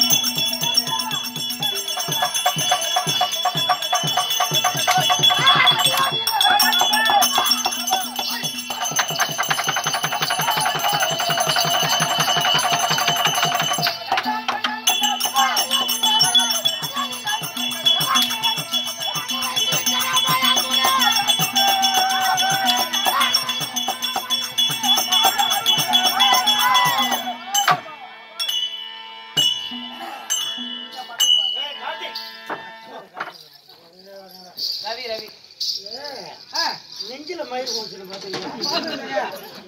ரவி ரவி நெஞ்சில மயிர் போச்சு பாத்தீங்களா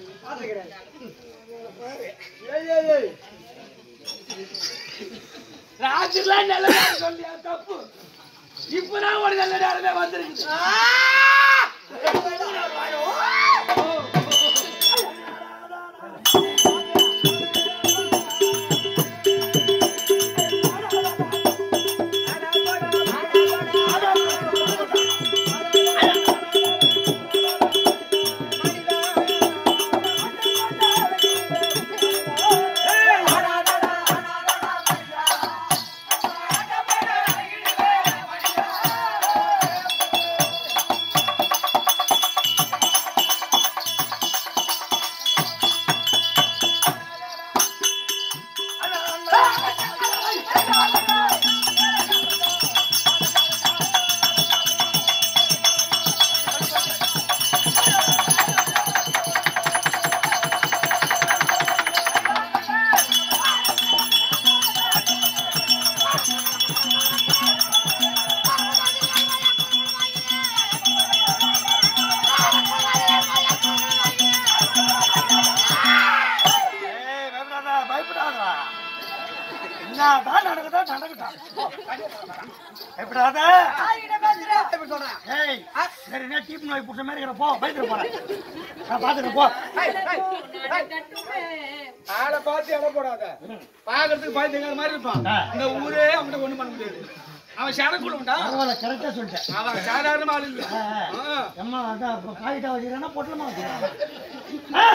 ஏய், ஏய், ஏய். ராத்திரிலாம் நல்ல நேரம் சொல்லியா தப்பு இப்பதான் ஒரு நல்ல நேரமே வந்திருக்கு ஏய், பயப்படாத, பயப்படாத. என்னதான் நடக்குதோ நடக்கட்டும். பயப்படாத. ஏய், சரி, என்ன டீப் நோய் புடிச்ச மாதிரி இருக்கிற, போ, பயந்துட்டு போறேன். நான் பாத்துக்கிறேன், போ. ஆளை பார்த்து எடை போடாத பாக்குறதுக்கு பயந்துங்க மாதிரி இருப்பான் ஆ. இந்த ஊரே அவன்கிட்ட ஒண்ணும் பண்ண முடியாது அவன் சடக்குள்ள உண்டான் பரவாயில்ல, correct ஆ சொல்லிட்டேன். அவன் சாதாரண ஆள் இல்ல ஆ, ஆ. ஆ. அம்மா, அதான், இப்ப பாக்கெட்டா வச்சுக்கிறேன்னா, பொட்டலமா வச்சுக்கிறேன். ஆ?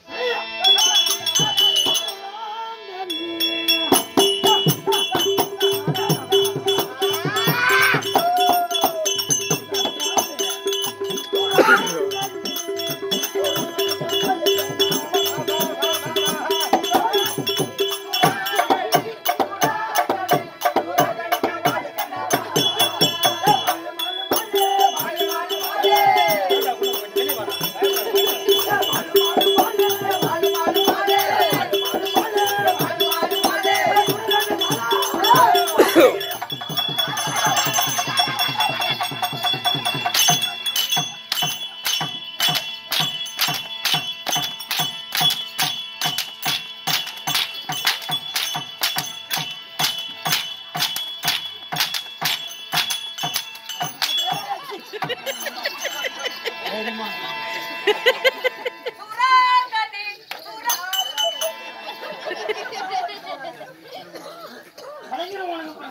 கலைஞர் உனக்கு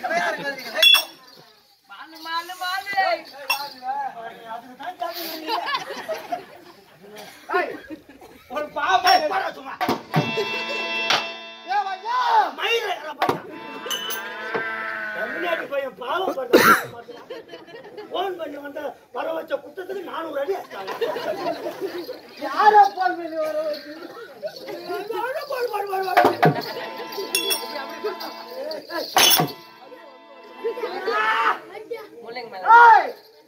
மாலு மாலு மாலு ஒரு பாப்பா ஏய், போடா சும்மா. ஏய், ஐயா, மயிர் இருக்கிற பையன். தமிழ்நாட்டு பையன் பாவம் பண்றான். போன் பண்ணி வந்த வர வச்ச குத்தத்துக்கு நானூறு அடி அடிச்சாங்க. யாரா போன் பண்ணி வர வச்சு போடு, போடு, போடு, போடு, போடு. முள்ளைங்க மேல ஏய்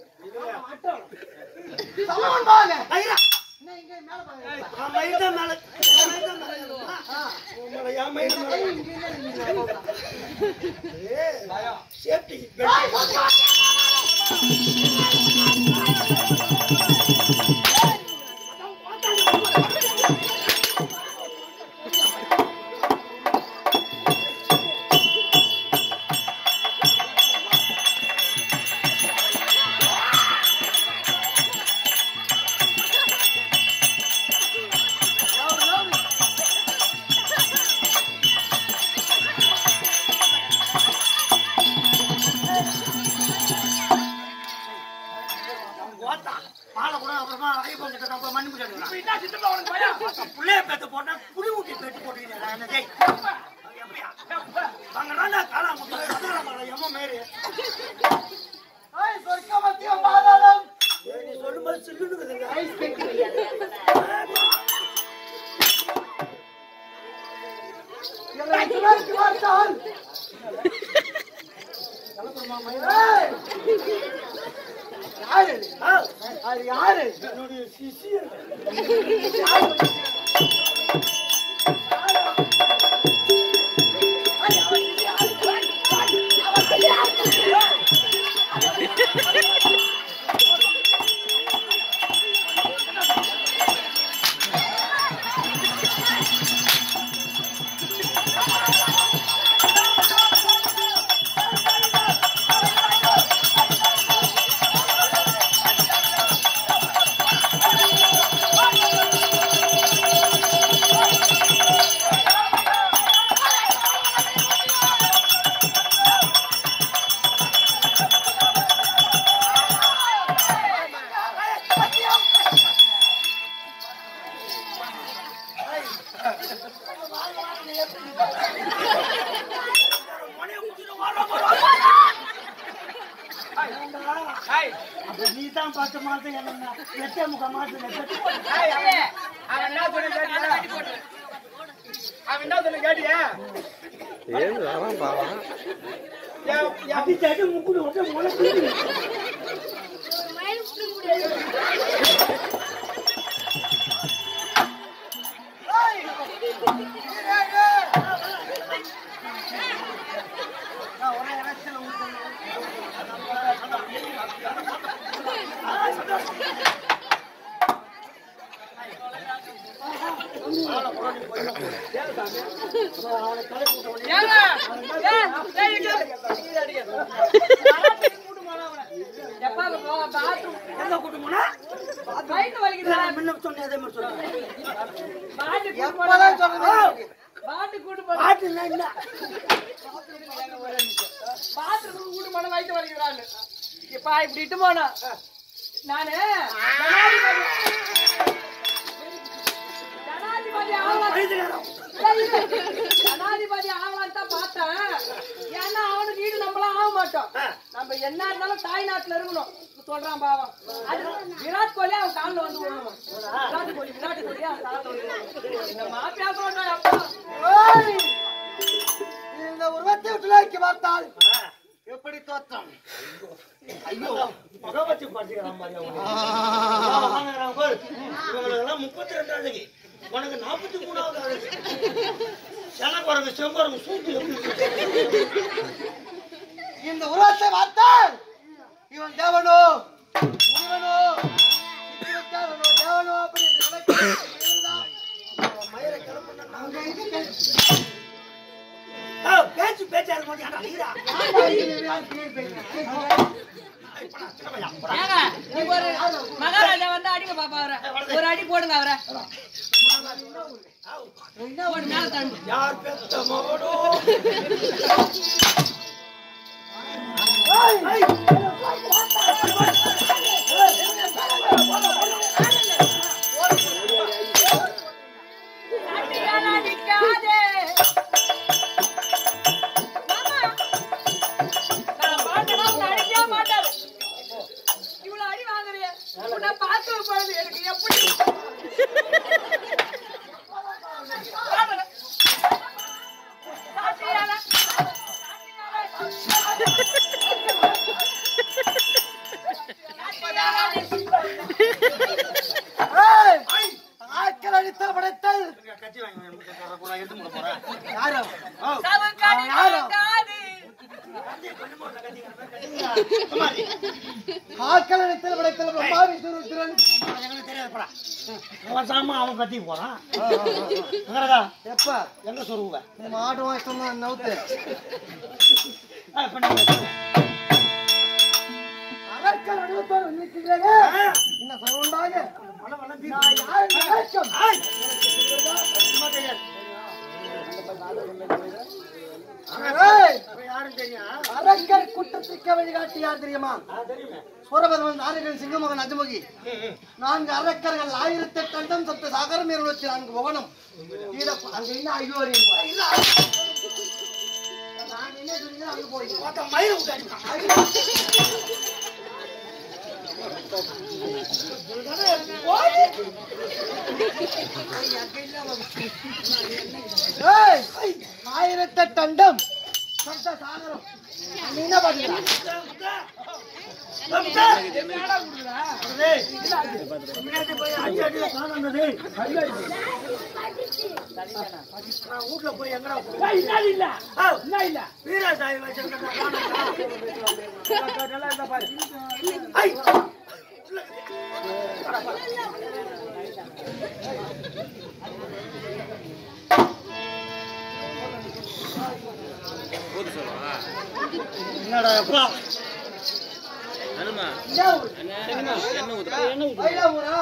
சமம் பாங்க ஐயா, என்ன இங்க மேல பாங்க என் மயிர் தான் மேல- என் மயிர் தான் மேல இருக்குதா? உன்னோட என் மயிர் மேல இருக்கு. ஏய், சேஃப்டி பெல்ட். பார்த்தால் ஏய்! யாரு ஆ, அது யாரு என்னுடைய சிஷியர் ஹாய் நீ தான் பார்த்த மாத்த என்ன எட்டே முக்க மாத்த ஹாய் அவன் அவன் என்ன சொன்ன கேட்டியா அவன் என்ன சொன்ன கேட்டியா ஏன் வரான் பாவா என் என் அடி தடி முக்குடு விட்டு முளைக்கு ஏங்க ஏய், ஏய், இங்க வா. எப்பா போ, bathroom. எங்க கூட்டு போனா வயித்து வலிக்குதுடா. முன்ன சொன்னேன் அதே மாதிரி சொன்னேன் பாட்டு கூட்டு எப்பதான் போடா. சொல்றது பாட்டு கூட்டு போடா. பாட்டு என்ன இல்ல bathroom கூட்டு போனா வயித்து வலிக்குதுடான்னு. எப்பா, இப்படி இட்டு போனா. நானு ஜனாதிபதி ஜனாதிபதி ஆகலாம் வயதுகாரம் இல்ல, இல்ல. ஜனாதிபதி ஆகலான்னு தான் பார்த்தேன் ஏன்னா அவனுக்கு ஈடு நம்மளாம் ஆக மாட்டோம் நம்ம என்ன இருந்தாலும் தாய் நாட்டுல இருக்கணும் சொல்றான் பாவம் அது விராட் கோலி அவன் காலில் வந்து விழுணும் விராட் கோலி விராட் கோலி அவன் காலில் வந்து விழுணும். இந்த மாப்பியா சொல்றான் அப்பா ஏய்! இந்த உருவத்தை விலைக்கு பார்த்தால் எப்படி தோற்றம் ஐயோ பகவதி பாட்டுக்கிறான் மாதிரி இவங்களுக்கெல்லாம் முப்பத்தி ரெண்டு அழகு உனக்கு நாற்பத்தி மூணாவது அழகு செனக்குறகு செம்பரகு சூட்டு இந்த உருவத்தை பார்த்தால் இவன் தேவனோ முனிவனோ சித்திரத்தாரனோ, தேவனோ அப்படி என்று விளக்கி இவன்தான். அவன் மயிரை கிளப்புனா நாங்க ஆ, பேச்சு பேச்சா இருக்க மாட்டியாடா, நீரா? ஏங்க நீங்க ஒரு மகாராஜா வந்து அடிங்க பாப்பா அவரை ஒரு அடி போடுங்க அவரை போடு மேல தண்டு யார் பெத்த மகனோ? அடியால நிக்காதே. மாமா, நான் பாட்டெல்லாம் உன்னை அடிக்கவே மாட்டாரு. இவ்வளவு அடி வாங்குறியே. உன்னை பார்த்த பொழுது எனக்கு எப்படி பாடுறேன். சாப்பிட்டியாடா? ஏய், ஆட்கள் அடித்தல் படைத்தல் யாரு? ஓ, சவுக்காடி யாரோ? காது. ஆட்கள் அடித்தல் படைத்தல் பிரம்மாவின் திருத்திரன் எனக்கு தெரியாதுப்பா அவன் சாமா அவன் கத்தி போறான் எப்ப எங்க சொல்லுவ மாடு வாங்கிட்டு நவுத்து அரக்கல் வடிவத்தோடு நிற்கிறீங்க என்ன சொல்லுண்டாங்க நான் யாருன்னு கேட்கும். ஏய், அரக்கர் குற்றத்துக்கு வழிகாட்டி யார் தெரியுமா சூரபதமன் நாடுகள் சிங்கமகன் அஜமுகி நான்கு அரக்கர்கள் ஆயிரத்தி எட்டு அண்டம் சத்து சாகரம் இருபத்தி நான்கு புவனம் கீழே போ- அங்க என்ன ஐயோ இல்ல நான் என்ன சொன்னீங்க அங்க போய் மயில் ஏய், ஆயிரத்தெட்டு அண்டம் சொந்த சாகரம் நீ என்ன பாத்துக்கிறா வீட்டுல போய் எங்கடா வீராசாமி வச்சிருக்கா என்னடா அப்பா மயிலாப்பூரா?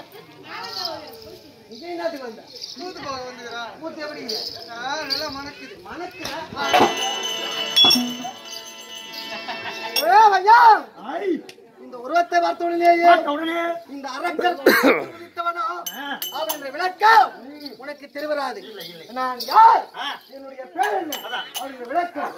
இங்க என்னத்துக்கு வந்த? மூத்து எப்படி இருக்குது? மணக்குதா? ஏ, ஐயா! இந்த உருவத்தை பார்த்த உடனேயே இந்த அரக்கர் குறித்தவனா அப்படின்ற விளக்கம் உனக்கு தெரிவராது நான் யார் என்னுடைய பேர் என்ன அப்படின்ற விளக்கம்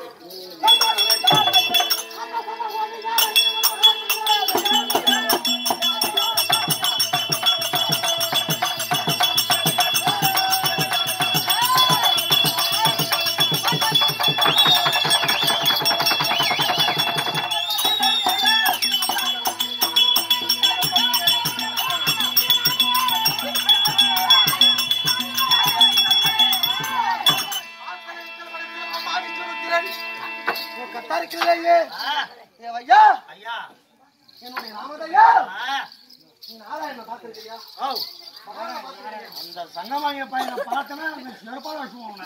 கத்தாரிக்கிறதே ஐயா என்னுடைய ராமதையா நாராயண பாத்திருக்கியா அந்த சங்கமாகிய பையனை பார்த்தனா சிறப்பாக வச்சுவோம்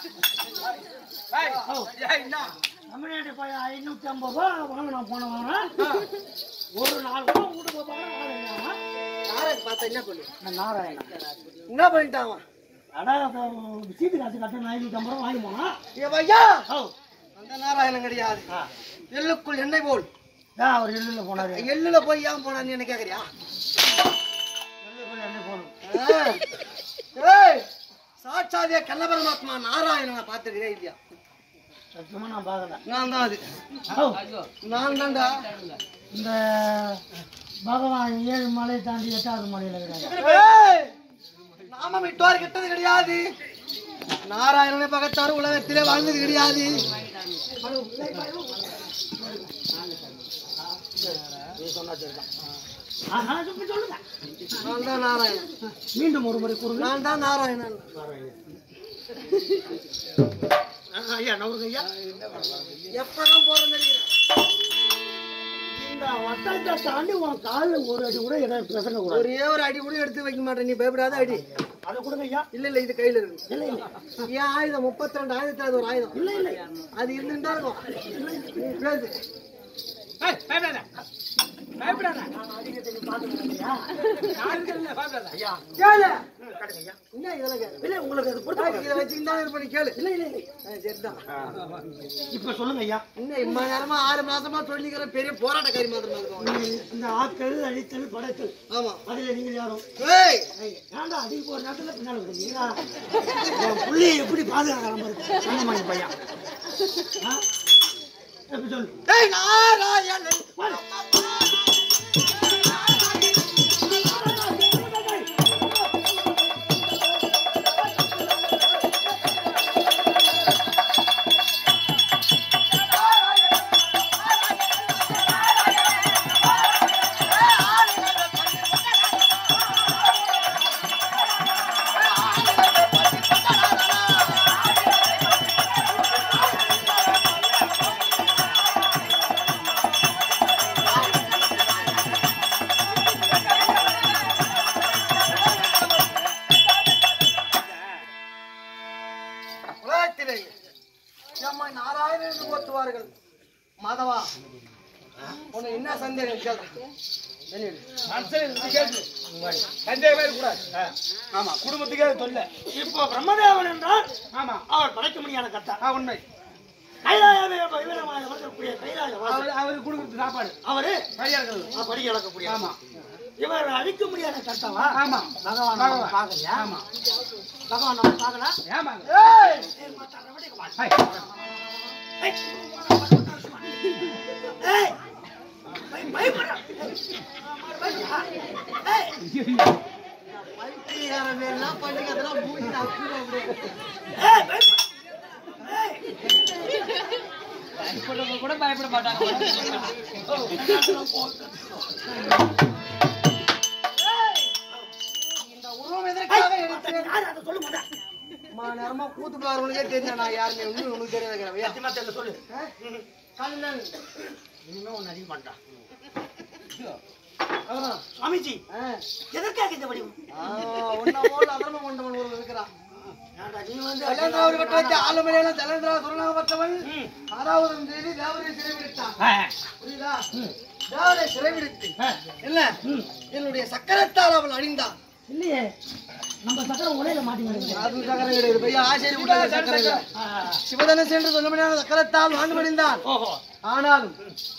தமிழ்நாட்டு பையன் ஐநூத்தி ஐம்பது ரூபா வாங்கினான் போன வாரம் ஒரு நாலு ரூபா வீட்டுக்கு போறான் நாராயண பார்த்தா என்ன பண்ணு நாராயணன் என்ன பண்ணிட்டான் அவன்? அடா இப்போ சீட்டு காசு கட்டணும் ஐநூத்தி ஐம்பது ரூபா வாங்கி போனா ஏ ஐயா ஓ அந்த நாராயணன் கிடையாது எள்ளுக்குள் எண்ணெய் போல் ஏன் அவர் எள்ளுல போனாரு எள்ளுல போய் ஏன் போனான்னு என்ன கேக்குறியா எள்ளுக்குள்ள என்ன போகணும் ஆ. ஏய், சாட்சாதிய கண்ணபரமாத்மா நாராயணனை பார்த்துக்கிறே இல்லையா சத்தியமா நான் பார்க்கல நான் தான் அது ஓ, நான் தான்டா இந்த பகவான் ஏழு மலை தாண்டி எட்டாவது மலையில இருக்கிறாங்க ஏய், நாம விட்டோர் கெட்டது கிடையாது நாராயணனை பகத்தார் உலகத்திலே வாழ்ந்தது கிடையாது ஆ, நான் சும்மா சொல்லுங்க நான் தான் நாராயணன் மீண்டும் ஒரு முறை கூறுங்க நான் தான் நாராயணன் ஆ, ஐயா நவருங்க ஐயா எப்பதான் போறேன்னு நினைக்கிறேன் இந்த வட்டத்தை தாண்டி உன் காலில் ஒரு அடி கூட இடம் பிரசங்க கூடாது ஒரே ஒரு அடி கூட எடுத்து வைக்க மாட்டேன் நீ பயப்படாத அடி அதை கொடுங்க ஐயா இல்ல இல்ல இது கையில இருக்கு இல்லை இல்லை ஏன் ஆயுதம் முப்பத்தி ரெண்டு ஆயிரத்தி அது ஒரு ஆயுதம் இல்லை இல்லை அது இருந்துட்டா இருக்கும் நீ பேசு கேளு என்ன இதெல்லாம் கேளு இல்லை உங்களுக்கு அது பொறுத்த இதை வச்சுக்கிட்டு தான் இருப்ப நீ கேளு இல்லை இல்லை இல்லை ஆ, சரிதான் இப்போ சொல்லுங்க ஐயா இன்னும் இம்மா நேரமா ஆறு மாசமா சொல்லிக்கிற பெரிய போராட்டக்காரி மாதிரி இருக்கும் இந்த ஆக்கள் அழித்தல் படைத்தல் ஆமா அதில் நீங்கள் யாரும் ஏய் ஏன்டா அடிக்க போகிற நேரத்தில் பின்னால் கொடுத்தீங்களா என் புள்ளையை எப்படி பாதுகாக்கிற மாதிரி சொன்னமாங்க பையன் ஆ எப்படி சொல்லு ஏய் நாராயணன் உலகத்திலே எம்மை நாராயணன் என்று போற்றுவார்கள் மாதவா உனக்கு என்ன சந்தேகம் கேள்றேன் சந்தேகமே கூடாது ஆமா குடும்பத்துக்கே அது தொல்லை இப்போ பிரம்மதேவன் என்றால் ஆமா அவர் படைக்க முடியாத கத்தா உண்மை கைலாயமே விவரமாக வளர்க்கக்கூடிய கைலாய வாசல். அவருக்கு கொடுக்குறது சாப்பாடு அவரு சரியா இருக்கிறது ஆ, படி அளக்கக்கூடிய ஆமா இவர் அழிக்க முடியாத கட்டவா ஆமா பகவான் நம்ம பகவான். பார்க்கலையா ஆமா பகவான் நம்ம பார்க்கல ஏமாங்க ஏய் ஹாய். ஏய் பய- பயப்படுறா. பயப்படுறா. ஏய், ஏய், பயப்ப- ஏய், பயப்படுறவங்க கூட பயப்பட மாட்டாங்க இந்த உருவம் எதற்காக எடுத்தேன் யாரு அதை சொல்ல மாட்டா மா நேரமா கூத்து பாருவனுக்கே தெரிஞ்ச நான் யாருமே ஒண்ணு உனக்கு தெரியாதுங்கிறவையா சத்தியமா தெரியல சொல்லு கண்ணன் இனிமே ஒன்னு அதிகம் பண்றான் அதான் சுவாமிஜி ஆ. எதற்காக இந்த வடிவம் ஆ, உன்னை போல அதர்மம் கொண்டவன் ஒருவன் இருக்கிறான் ஏன்டா, நீ வந்து ஜலேந்திரா ஒரு வட்டத்தை ஆளுமலையில ஜலேந்திரா துரணாகப்பட்டவன் ம். ஆறாவது தேதி தேவரை சிறைவிடுத்தான் ஆ, புரியுதா தேவரை சிறைவிடுத்து இல்ல என்னுடைய சக்கரத்தால் அவள் அழிந்தான் இல்லையே நம்ம சக்கரம் உடையில மாட்டேங்குது அது சக்கரம் கிடையாது பெரிய ஆச்சரிய விட்ட சக்கரம் இல்லை. சிவதனுசு என்று சொல்லப்படியான சக்கரத்தால் வாழ்ந்தமடைந்தான் ஓஹோ ஆனாலும்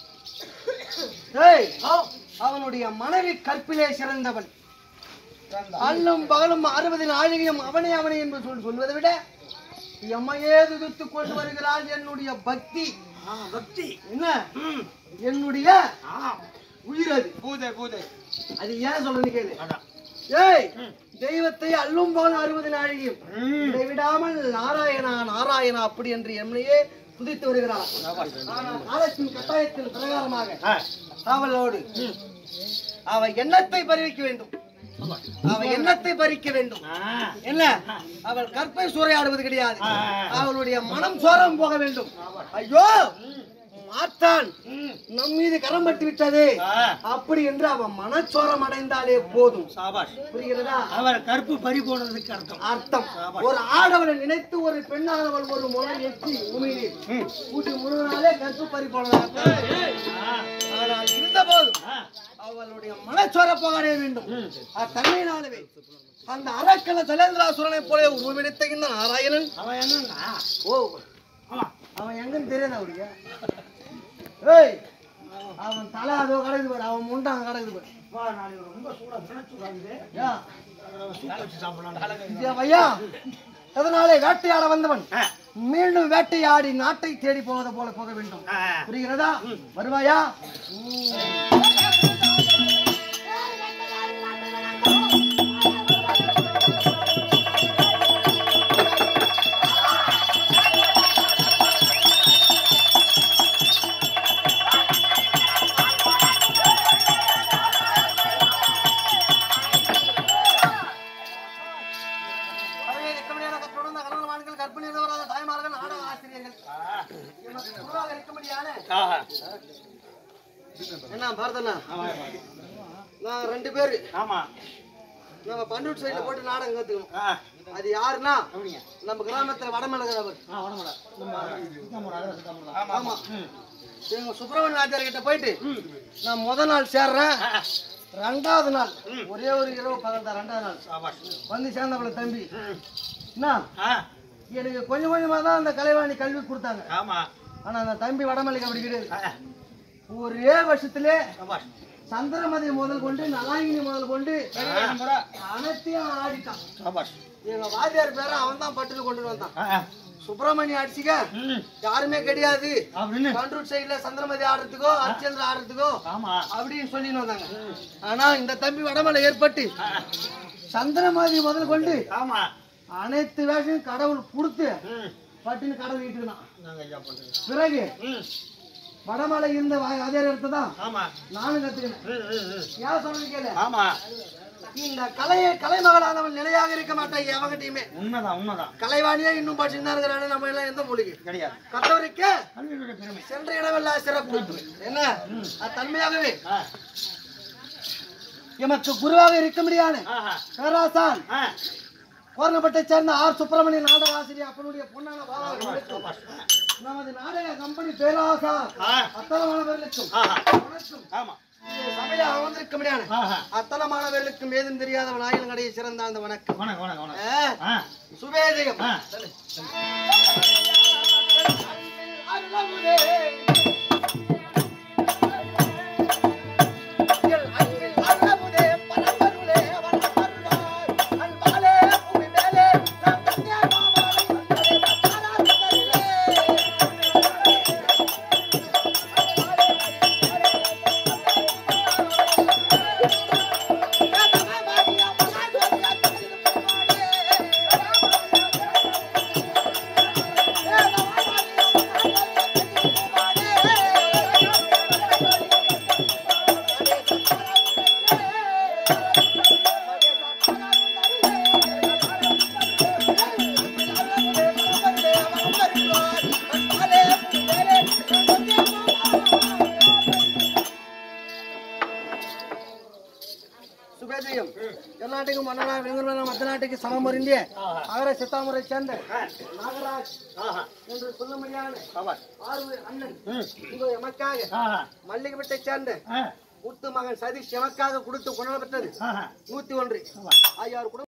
ஏய், அவனுடைய மனைவி கற்பிலே சிறந்தவள் அல்லும் பகலும் அறுபது நாழிகையும் அவனே அவனே என்று சொல் சொல்வதை விட எம்மையே துதித்து கொண்டு வருகிறாள் என்னுடைய பக்தி ஆ, பக்தி என்ன ம். என்னுடைய ஆ, உயிர் அது பூதை பூதை அது ஏன் சொல்றேன்னு கேளு அதான் ஏய் தெய்வத்தை அல்லும் பகலும் அறுபது நாழிகையும் ம். இடைவிடாமல் நாராயணா நாராயணா அப்படி என்று என்னையே துதித்து வருகிறாள் ஆனால் காலத்தின் கட்டாயத்தின் பிரகாரமாக ஆ, அவளோடு அவ எண்ணத்தை பறிக்க வேண்டும் அவ எண்ணத்தை பறிக்க வேண்டும் ஆ, என்ன அவள் கற்பை சூறையாடுவது கிடையாது ஆ. அவளுடைய மனம் சோரம் போக வேண்டும் ஐயோ மாற்றான் ம். நம் மீது கரம் பட்டு விட்டது ஆ, அப்படி என்று அவன் மனச்சோரம் அடைந்தாலே போதும் சாபாஷ் புரிகிறதா அவர் கருப்பு பறி போனதுக்கு அர்த்தம் அர்த்தம் ஒரு ஆடவனை நினைத்து ஒரு பெண்ணானவள் ஒரு முறை எட்டி உமிழி கூட்டி முழுவனாலே கற்பு பறி போனதாக ஆ, ஆனால் இருந்த போதும் ஆ, அவளுடைய மனச்சோர போகவே வேண்டும் தன்மையினாலவே அந்த அரக்கல சலேந்திராசுரனை போல உருவெடுத்த இந்த நாராயணன் அவன் என்னன்னா ஓ ஆமா அவன் எங்கன்னு தெரியாது அவருக்கு ஏய் அவன் தலை அதோ கிடக்குது பாரு அவன் முண்டாங்க கிடக்குது பாரு வா நாளைக்கு ரொம்ப சூடா பிணைச்சுடாது யா சூப்பர் வச்சு சாப்பிடலாம் இதே ஐயா அதனாலே வேட்டையாட வந்தவன் ஆ, மீண்டும் வேட்டையாடி நாட்டை தேடி போவது போல போக வேண்டும் ஆ, புரிகிறதா வருவாயா அவையை இயக்கமடியான கற்றோடு கணவன்மார்கள் கற்பிணியில் வராத தாய்மார்கள் நாடக ஆசிரியர்கள் எமக்கு குருவாக இருக்கும்படியான ஆஹா. என்ன பார்த்தனா ஆமா, நாங்க ரெண்டு பேரு ஆமா நம்ம பண்டூர் சைடுல போட்டு நாடகம் கத்துக்கணும் ஆ, அது யாருன்னா அப்படியா? நம்ம கிராமத்துல வடமலகிறவர் ஆ, வடமலை. நம்ம சித்தாமூர், அதான் சித்தாமூர் தான். ஆமா எங்க சுப்பிரமணிய ஆச்சாரிய கிட்ட போயிட்டு நான் முத நாள் சேர்றேன் ஆ, ரெண்டாவது நாள் ஒரே ஒரு இரவு பகல் தான் ரெண்டாவது நாள் சாபாஷ். வந்து சேர்ந்தவள தம்பி என்ன ஆ, எனக்கு கொஞ்சம் கொஞ்சமா தான் அந்த கலைவாணி கல்வி கொடுத்தாங்க ஆமா ஆனா அந்த தம்பி வடமல்லிக்கு அப்படி கிடையாது ஆ, ஒரே வருஷத்திலே சாபாஷ். சந்திரமதி முதல் கொண்டு நலாயினி முதல் கொண்டு அனைத்தையும் ஆடிட்டான் சாபாஷ். எங்க வாத்தியார் பேர அவன் தான் பட்டுல கொண்டு வந்தான் ஆ, ஆ. சுப்பிரமணிய அடிச்சுக்க ம், யாருமே கிடையாது அப்படின்னு கண்ட்ரூட் சைடுல சந்திரமதி ஆடுறதுக்கோ அரிச்சந்திர ஆடுறதுக்கோ ஆமா அப்படின்னு சொல்லின்னு வந்தாங்க ஆனா இந்த தம்பி வடமலை ஏற்பட்டு ஆ, சந்திரமதி முதல் கொண்டு ஆமா அனைத்து வேஷம் கடவுள் கொடுத்து ம், பட்டுன்னு கடவுள் ஈட்டுனான் நாங்க ஐயா பண்றது. பிறகு ம், வடமலை இருந்த வா- அதே இடத்துல தான் ஆமா நானும் கத்துக்கினேன் ம், ம், ம். ஏன் சொல்றது கேளு ஆமா இந்த கலையை கலைமகளானவன் நிலையாக இருக்க மாட்டான் எவங்கிட்டையுமே உண்மைதான் உண்மைதான் கலைவாணியே இன்னும் படிச்சுட்டு தான் இருக்கிறானே நம்ம எல்லாம் எந்த மொழிக்கு கிடையாது கத்தவருக்கு கல்வியோட பெருமை சென்ற இடமெல்லாம் சிறப்பு என்ன அது தன்மையாகவே ஆ, எமக்கு குருவாக இருக்க முடியாது ஆஹா. பேராசான் ஆ, கோரணப்பட்டை சேர்ந்த ஆர் சுப்பிரமணிய நாடக ஆசிரியர் அப்பனுடைய பொன்னான பாவாவிற்கும் நமது நாடக கம்பெனி பேராசா ஆ, அத்தலமானவர்களுக்கும் ஆஹா. வணக்கம். ஆமா இந்த சபையில அமர்ந்திருக்க முடியாது ஆஹா. அத்தலமானவர்களுக்கும் ஏதும் தெரியாதவன் ஆயிரம் கடையை சிறந்த அந்த வணக்கம் வணக்கம் வணக்கம் வணக்கம் ஆ, ஆ, சுபேதயம் ஆ. அருளமுதே. எல் அன்பில் அருளமுதே, பரம்பொருளே, வளமருளாய். அன்பாலே, புவி மேலே, நம் தந்தை மாமலை வந்ததே, பத்தாராசுதரிலே. யாதவ மாடியா, மலாய் மாடியா, திருப்பதி மாடியே. பேரையும் எல்லாட்டுக்கும் மன்னனா விருங்குறவனா மத்த நாட்டுக்கு சமம் அறிந்திய அகர சித்தாமுறை சேர்ந்த நாகராஜ் என்று சொல்ல முடியாது ஆறு அண்ணன் உங்கள் எமக்காக மல்லிகைப்பட்டை சேர்ந்த முத்து மகன் சதீஷ் எமக்காக கொடுத்து குணம் பெற்றது நூத்தி ஒன்று ஐயாறு குடும்பம்